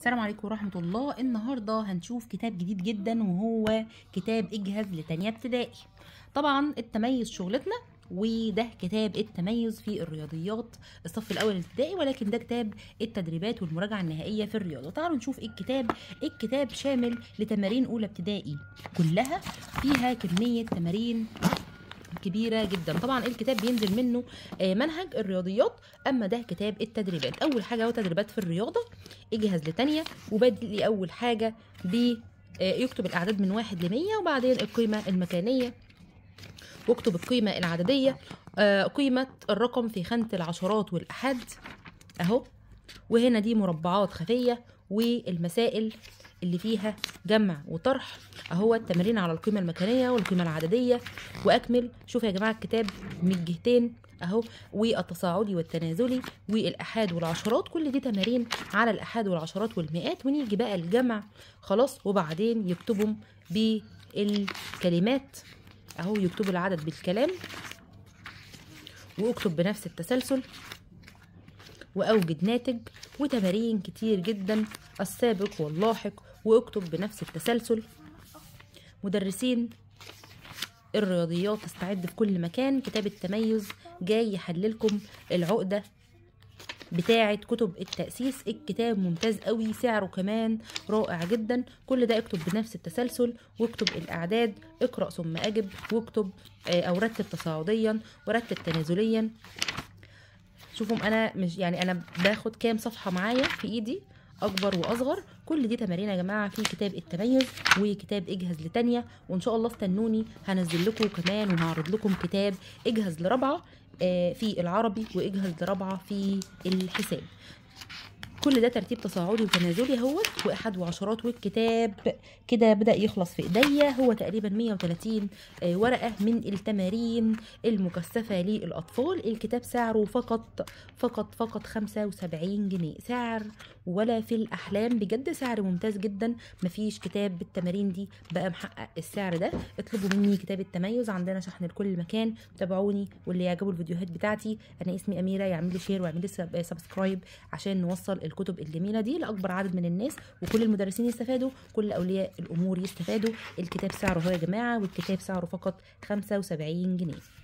السلام عليكم ورحمة الله النهاردة هنشوف كتاب جديد جدا وهو كتاب اجهز لتانية ابتدائي طبعا التميز شغلتنا وده كتاب التميز في الرياضيات الصف الاول الابتدائي ولكن ده كتاب التدريبات والمراجعه النهائيه في الرياضه تعالوا نشوف ايه الكتاب الكتاب شامل لتمارين اولى ابتدائي كلها فيها كميه تمارين كبيره جدا طبعا الكتاب بينزل منه آه، منهج الرياضيات اما ده كتاب التدريبات اول حاجه هو تدريبات في الرياضه اجهز لتانية وبدلي اول حاجه ب آه، يكتب الاعداد من واحد لمية وبعدين القيمه المكانيه واكتب القيمه العدديه آه، قيمه الرقم في خانه العشرات والاحاد اهو وهنا دي مربعات خفيه والمسائل اللي فيها جمع وطرح اهو التمارين على القيمه المكانيه والقيمه العدديه واكمل شوف يا جماعه الكتاب من الجهتين اهو والتصاعدي والتنازلي والاحاد والعشرات كل دي تمارين على الاحاد والعشرات والمئات ونيجي بقى الجمع خلاص وبعدين يكتبهم بالكلمات اهو يكتبوا العدد بالكلام واكتب بنفس التسلسل واوجد ناتج وتمارين كتير جدا السابق واللاحق واكتب بنفس التسلسل مدرسين الرياضيات استعد في كل مكان كتاب التميز جاي يحللكم العقدة بتاعة كتب التأسيس الكتاب ممتاز قوي سعره كمان رائع جدا كل ده اكتب بنفس التسلسل واكتب الأعداد اقرأ ثم أجب واكتب آه، أو رتب تصاعديا ورتب تنازليا شوفوا انا مش يعني انا باخد كام صفحه معايا في ايدي اكبر واصغر كل دي تمارين يا جماعه في كتاب التميز وكتاب اجهز لتانية وان شاء الله استنوني هنزل لكم كمان وهعرض لكم كتاب اجهز لرابعه آه، في العربي واجهز لرابعه في الحساب كل ده ترتيب تصاعدي وتنازلي اهوت واحد وعشرات والكتاب كده بدا يخلص في ايديا هو تقريبا 130 آه، ورقه من التمارين المكثفه للاطفال الكتاب سعره فقط فقط فقط 75 جنيه سعر ولا في الاحلام بجد سعر ممتاز جدا مفيش كتاب بالتمارين دي بقى محقق السعر ده اطلبوا مني كتاب التميز عندنا شحن لكل مكان تابعوني واللي يعجبوا الفيديوهات بتاعتي انا اسمي اميره يعمل لي شير ويعمل لي سب- سبسكرايب عشان نوصل الكتب الجميله دي لاكبر عدد من الناس وكل المدرسين يستفادوا كل اولياء الامور يستفادوا الكتاب سعره هو يا جماعه والكتاب سعره فقط 75 جنيه